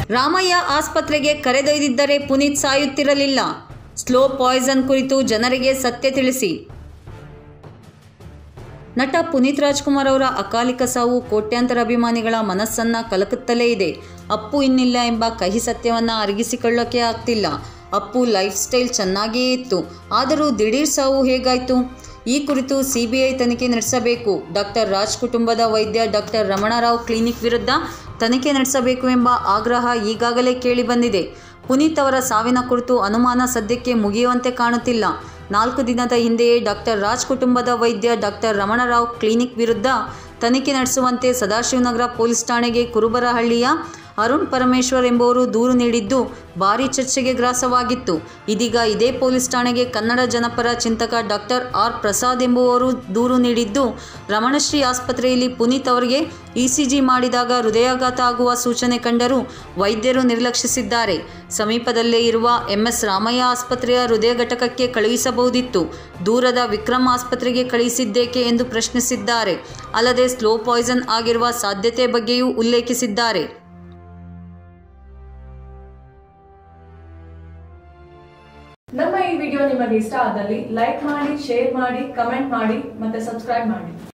ರಾಮಯ್ಯ ಆಸ್ಪತ್ರೆಗೆ ಕರೆದೊಯ್ದಿದ್ದರೆ ಪುನೀತ್ ಸಾಯುತ್ತಿರಲಿಲ್ಲ ಸ್ಲೋ ಪಾಯ್ಸನ್ ಕುರಿತು ಜನರಿಗೆ ಸತ್ಯ ತಿಳಿಸಿ ನಟ ಪುನೀತ್ ರಾಜ್ಕುಮಾರ್ ಅವರ ಅಕಾಲಿಕ ಸಾವು ಕೋಟ್ಯಾಂತರ ಅಭಿಮಾನಿಗಳ ಮನಸ್ಸನ್ನ ಕಲಕುತ್ತಲೇ ಇದೆ ಅಪ್ಪು ಇನ್ನಿಲ್ಲ ಎಂಬ ಕಹಿ ಸತ್ಯವನ್ನ ಅರಗಿಸಿಕೊಳ್ಳೋಕೆ ಆಗ್ತಿಲ್ಲ ಅಪ್ಪು ಲೈಫ್ ಸ್ಟೈಲ್ ಚೆನ್ನಾಗಿಯೇ ಇತ್ತು ಆದರೂ ದಿಢೀರ್ ಸಾವು ಹೇಗಾಯಿತು ಈ ಕುರಿತು ಸಿಬಿಐ ತನಿಖೆ ನಡೆಸಬೇಕು ಡಾಕ್ಟರ್ ರಾಜ್ ಕುಟುಂಬದ ವೈದ್ಯ ಡಾಕ್ಟರ್ ರಮಣರಾವ್ ಕ್ಲಿನಿಕ್ ವಿರುದ್ಧ ತನಿಖೆ ನಡೆಸಬೇಕು ಎಂಬ ಆಗ್ರಹ ಈಗಾಗಲೇ ಕೇಳಿಬಂದಿದೆ ಪುನೀತ್ ಅವರ ಸಾವಿನ ಕುರಿತು ಅನುಮಾನ ಸದ್ಯಕ್ಕೆ ಮುಗಿಯುವಂತೆ ಕಾಣುತ್ತಿಲ್ಲ ನಾಲ್ಕು ದಿನದ ಹಿಂದೆಯೇ ಡಾಕ್ಟರ್ ರಾಜ್ ಕುಟುಂಬದ ವೈದ್ಯ ಡಾಕ್ಟರ್ ರಮಣರಾವ್ ಕ್ಲಿನಿಕ್ ವಿರುದ್ಧ ತನಿಖೆ ನಡೆಸುವಂತೆ ಸದಾಶಿವನಗರ ಪೊಲೀಸ್ ಠಾಣೆಗೆ ಕುರುಬರಹಳ್ಳಿಯ ಅರುಣ್ ಪರಮೇಶ್ವರ್ ಎಂಬುವರು ದೂರು ನೀಡಿದ್ದು ಭಾರೀ ಚರ್ಚೆಗೆ ಗ್ರಾಸವಾಗಿತ್ತು ಇದೀಗ ಇದೇ ಪೊಲೀಸ್ ಠಾಣೆಗೆ ಕನ್ನಡ ಜನಪರ ಚಿಂತಕ ಡಾಕ್ಟರ್ ಆರ್ ಪ್ರಸಾದ್ ಎಂಬುವರು ದೂರು ನೀಡಿದ್ದು ರಮಣಶ್ರೀ ಆಸ್ಪತ್ರೆಯಲ್ಲಿ ಪುನೀತ್ ಅವರಿಗೆ ಇಸಿಜಿ ಮಾಡಿದಾಗ ಹೃದಯಾಘಾತ ಆಗುವ ಸೂಚನೆ ಕಂಡರೂ ವೈದ್ಯರು ನಿರ್ಲಕ್ಷಿಸಿದ್ದಾರೆ ಸಮೀಪದಲ್ಲೇ ಇರುವ ಎಂಎಸ್ ರಾಮಯ್ಯ ಆಸ್ಪತ್ರೆಯ ಹೃದಯ ಘಟಕಕ್ಕೆ ಕಳುಹಿಸಬಹುದಿತ್ತು ದೂರದ ವಿಕ್ರಮ್ ಆಸ್ಪತ್ರೆಗೆ ಕಳುಹಿಸಿದ್ದೇಕೆ ಎಂದು ಪ್ರಶ್ನಿಸಿದ್ದಾರೆ ಅಲ್ಲದೆ ಸ್ಲೋ ಪಾಯ್ಸನ್ ಆಗಿರುವ ಸಾಧ್ಯತೆ ಬಗ್ಗೆಯೂ ಉಲ್ಲೇಖಿಸಿದ್ದಾರೆ ನಮ್ಮ ಈ ವಿಡಿಯೋ ನಿಮಗೆ ಇಷ್ಟ ಆದಲ್ಲಿ ಲೈಕ್ ಮಾಡಿ ಶೇರ್ ಮಾಡಿ ಕಮೆಂಟ್ ಮಾಡಿ ಮತ್ತೆ ಸಬ್ಸ್ಕ್ರೈಬ್ ಮಾಡಿ